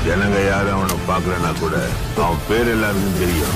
ஜனங்க யாரும் அவனை பார்க்கலன்னா கூட அவன் பேர் எல்லாருக்கும் தெரியும்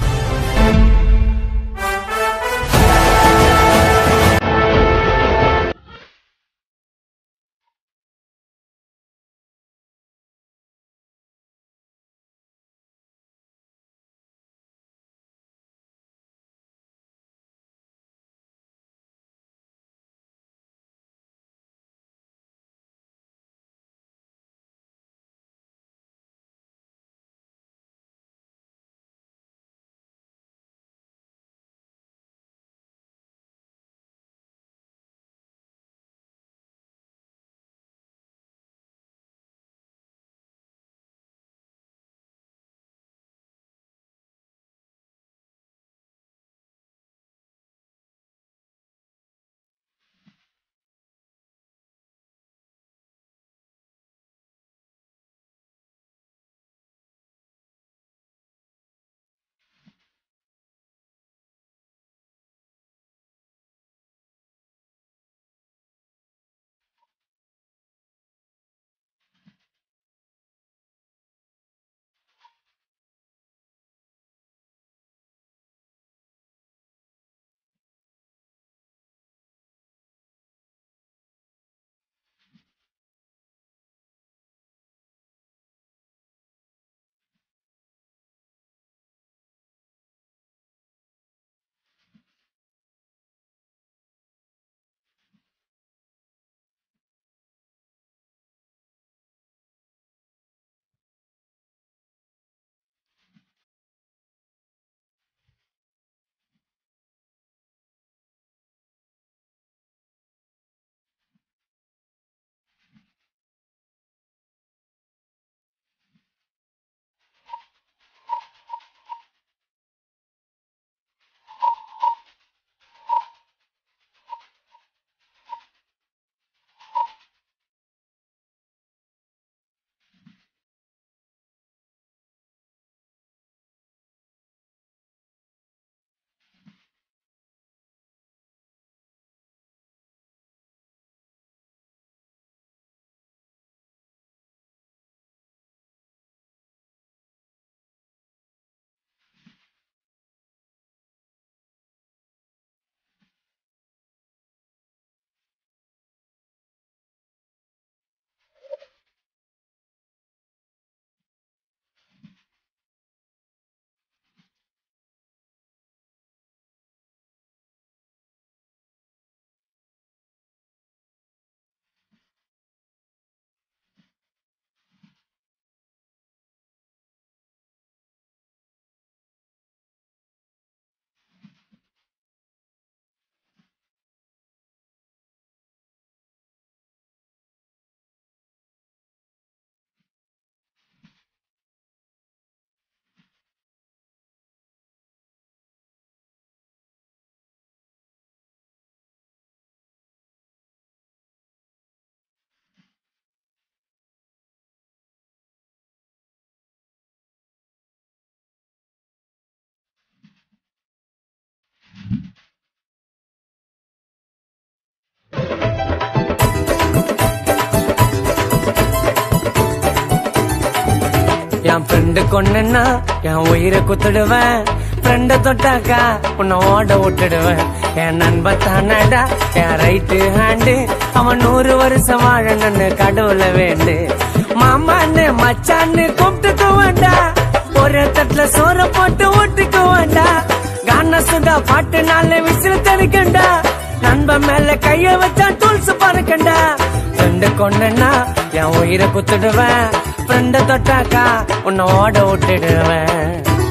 என் ஃப்ரெண்டு கொண்டுன்னா என் உயிரை குத்துடுவேன் ஃப்ரெண்ட தொட்டாக்கா உன்னை ஓட விட்டுடுவேன் என் நண்பன் தானடா என் ரைட்டு ஹேண்டு அவன் நூறு வருஷம் வாழணும்னு கடவுள வேண்டு மாமான்னு மச்சான்னு கூப்பிட்டுக்க வேண்டாம் ஒரு தட்டுல சோற போட்டு ஓட்டுக்க வேண்டாம் கான சுடா பாட்டு நாலு விசில் தடுக்கண்டா நண்பன் மேல கைய வச்சா டூல்ஸ் பறக்கண்டா ஃப்ரெண்டு கொண்டனா என் உயிரை குத்துடுவேன் ஃப்ரெண்ட தொட்டாக்கா உன்னை ஓட விட்டுடுவேன்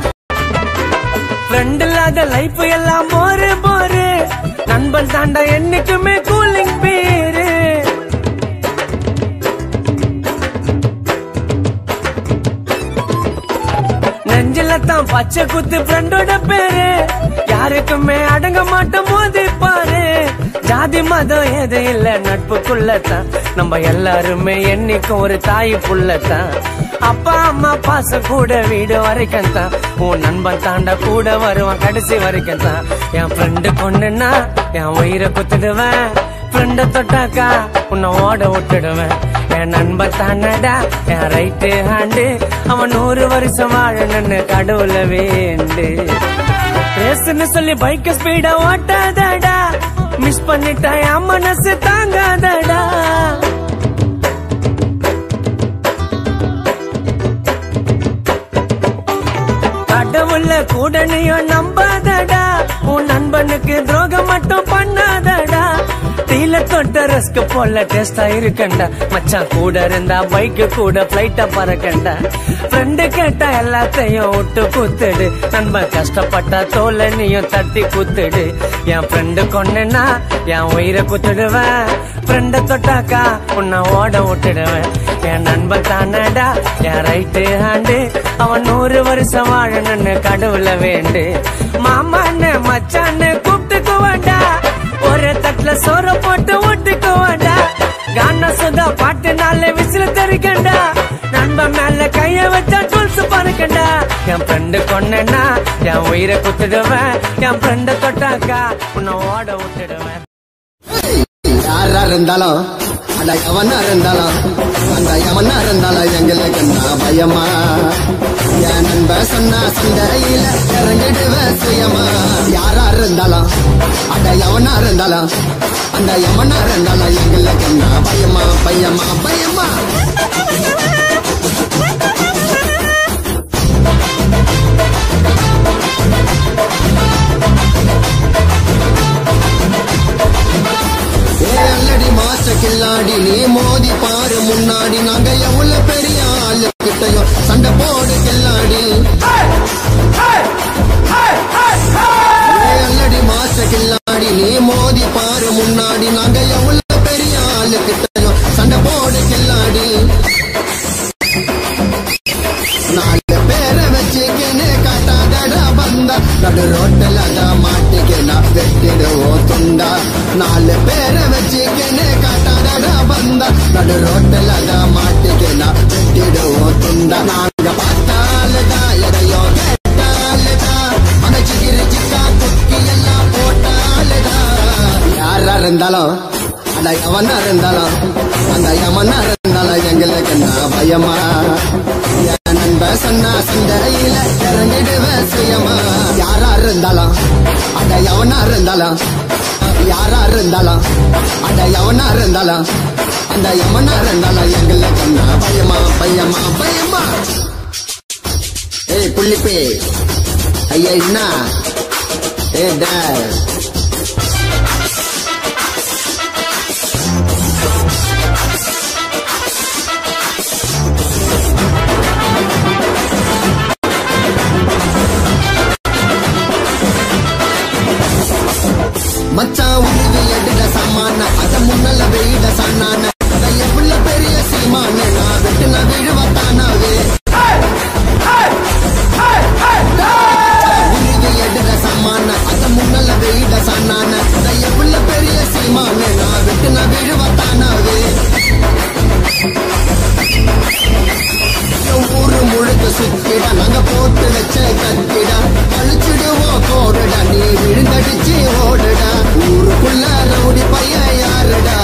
ஃப்ரெண்ட் இல்லாத லைஃப் எல்லாம் போரு போரு நண்பன் தாண்டா என்னைக்குமே கூலிங் பேரு நெஞ்சில தான் பச்சை குத்து ஃப்ரெண்டோட பேரு யாருக்குமே அடங்க மாட்டோம் மோதி பாரு ஜாதி மதம் எது இல்ல நட்புக்குள்ளதான் நம்ம எல்லாருமே என்னைக்கும் ஒரு தாய் புள்ளத்தான் அப்பா அம்மா பாசம் கூட வீடு வரைக்கும் தான் உன் நண்பன் தாண்டா கூட வருவான் கடைசி வரைக்கும் தான் என் ஃப்ரெண்டு பொண்ணுன்னா என் உயிரை குத்துடுவேன் ஃப்ரெண்ட தொட்டாக்கா உன்னை ஓட விட்டுடுவேன் என் நண்பன் தானடா என் ரைட்டு ஹேண்டு அவன் நூறு வருஷம் வாழணும்னு கடவுள வேண்டு ரேஸ்னு சொல்லி பைக் ஸ்பீட ஓட்டாதடா மிஸ் பண்ணிட்டா என் மனசு தாங்காதடா கடவுள கூட நீயும் நம்பாதடா உன் நண்பனுக்கு துரோகம் மட்டும் பண்ணாதடா டீல தொட்ட ரஸ்க் போல டேஸ்டா இருக்கண்டா மச்சான் கூட இருந்தா பைக்கு கூட பிளைட்ட பறக்கண்டா ஃப்ரெண்டு கேட்டா எல்லாத்தையும் விட்டு குத்துடு நண்பன் கஷ்டப்பட்டா தோல நீயும் தட்டி குத்துடு என் ஃப்ரெண்டு கொண்டேன்னா என் உயிரை குத்துடுவேன் ஃப்ரெண்ட தொட்டாக்கா உன்னை ஓட விட்டுடுவேன் என் நண்பன் தானடா என் ரைட்டு ஹேண்டு அவன் நூறு வருஷம் வாழணும்னு கடவுள வேண்டு மாமான்னு மச்சான்னு கூப்பிட்டுக்குவாண்டா ஒரு தட்டுல சோற போட்டு ஊட்டுக்குவாண்டா கான சுதா பாட்டு நாளே விசில தெரிக்கண்டா நண்பன் மேல கைய வச்சா டூல்ஸ் பறக்கண்டா என் ஃப்ரெண்டு கொண்டேன்னா என் உயிரை குத்துடுவேன் என் ஃப்ரெண்ட தொட்டாக்கா உன்னை ஓட விட்டுடுவேன் யாரா இருந்தாலும் அட எவனா இருந்தாலும் அந்த எவனா இருந்தாலும் எங்களுக்கு நான் பயமா என் நண்ப சொன்னா சண்டையில இறங்கிடுவேன் சுயமா யாரா இருந்தாலும் அட எவனா இருந்தாலும் அந்த எவனா இருந்தாலும் எங்களுக்கு நான் பயமா பயமா பயமா அல்லடி மாச கில்லாடி நீ மோதி பாரு முன்னாடி நாங்க எவ்வளவு பெரிய ஆளு கிட்டயோ சண்டை போடு கில்லாடி அல்லடி மாச கில்லாடி நீ மோதி பாரு முன்னாடி நாங்க எவ்வளவு பெரிய ஆளு கிட்டயோ சண்டை போடு கில்லாடி நாலு பேரை வச்சுக்கின்னு காட்டாதடா வந்தா நடு ரோட்டில் தான் மாட்டிக்கினா வெட்டிடுவோம் துண்டா நாலு பேரை வச்சுக்கின்னு காட்டாதடா வந்தா நடு ரோட்டில் தான் மாட்டிக்கினா வெட்டிடுவோம் துண்டா நாங்க பார்த்தாலுதா எதையோ கேட்டாலுதா மனச்சு கிரிச்சிக்கா குக்கி எல்லாம் போட்டாலுதா யாரா இருந்தாலும் அட எவனா இருந்தாலும் அந்த எவனா இருந்தாலும் எங்களுக்கு நான் பயமா என் நண்ப சொன்னா சண்டையில இறங்கிடுவேன் சுயமா யாரா இருந்தாலும் அட எவனா இருந்தாலும் யாரா இருந்தாலும் அட எவனா இருந்தாலும் அந்த எவனா இருந்தாலும் எங்களுக்கு நான் பயமா பயமா பயமா ஏய் புள்ளிப்பே ஐயா என்ன ஏ டேய் மச்சான் உருவி எடுட சமான அத முன்னல வெயிட சன்னான அத எவ்வள பெரிய சீமான நான் விட்டு நான் விழுவத்தானாவே உருவி எடுட சமான அத முன்னல வெயிட சன்னான அத எவ்வள பெரிய சீமான நான் விட்டு நான் விழுவத்தானாவே ஊரு முழுக்க சுத்திட நாங்க போட்டு வச்ச கத்திட அழிச்சிடுவோம் கோடுடா நீ விழுந்தடிச்சு ஓடுடா ஊருக்குள்ள ரவுடி பையன் யாருடா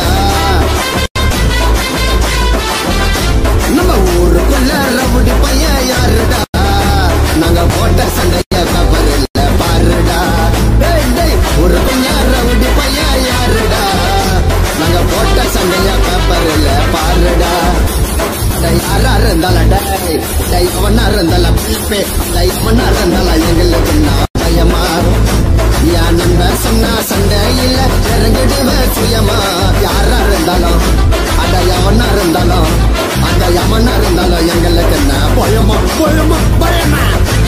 நம்ம ஊருக்குள்ள ரவுடி பையன் யாருடா நாங்க போட்ட சண்டைய கபரில் பாருடா டேய், டேய், ஊருக்குள்ள ரவுடி பையன் யாருடா நாங்க போட்ட சண்டைய கபரில் பாருடா டேய், யாரா இருந்தாலும் டேய் டேய் அவனா இருந்தாலும் பில்பே டேய் அவனா இருந்தாலும் எங்களுக்கு நான் பயமா என் நண்பன் சொன்னா சண்டையில இறங்கிடுவேன் சுயமா யாரா இருந்தாலும் அட எவனா இருந்தாலும் அந்த எவனா இருந்தாலும் எங்களுக்கு என்ன பயமா பயமா பயமா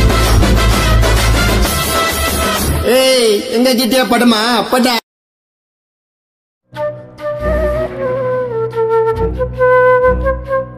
ஏய் எங்க கிட்டே படுமா பட Thank you.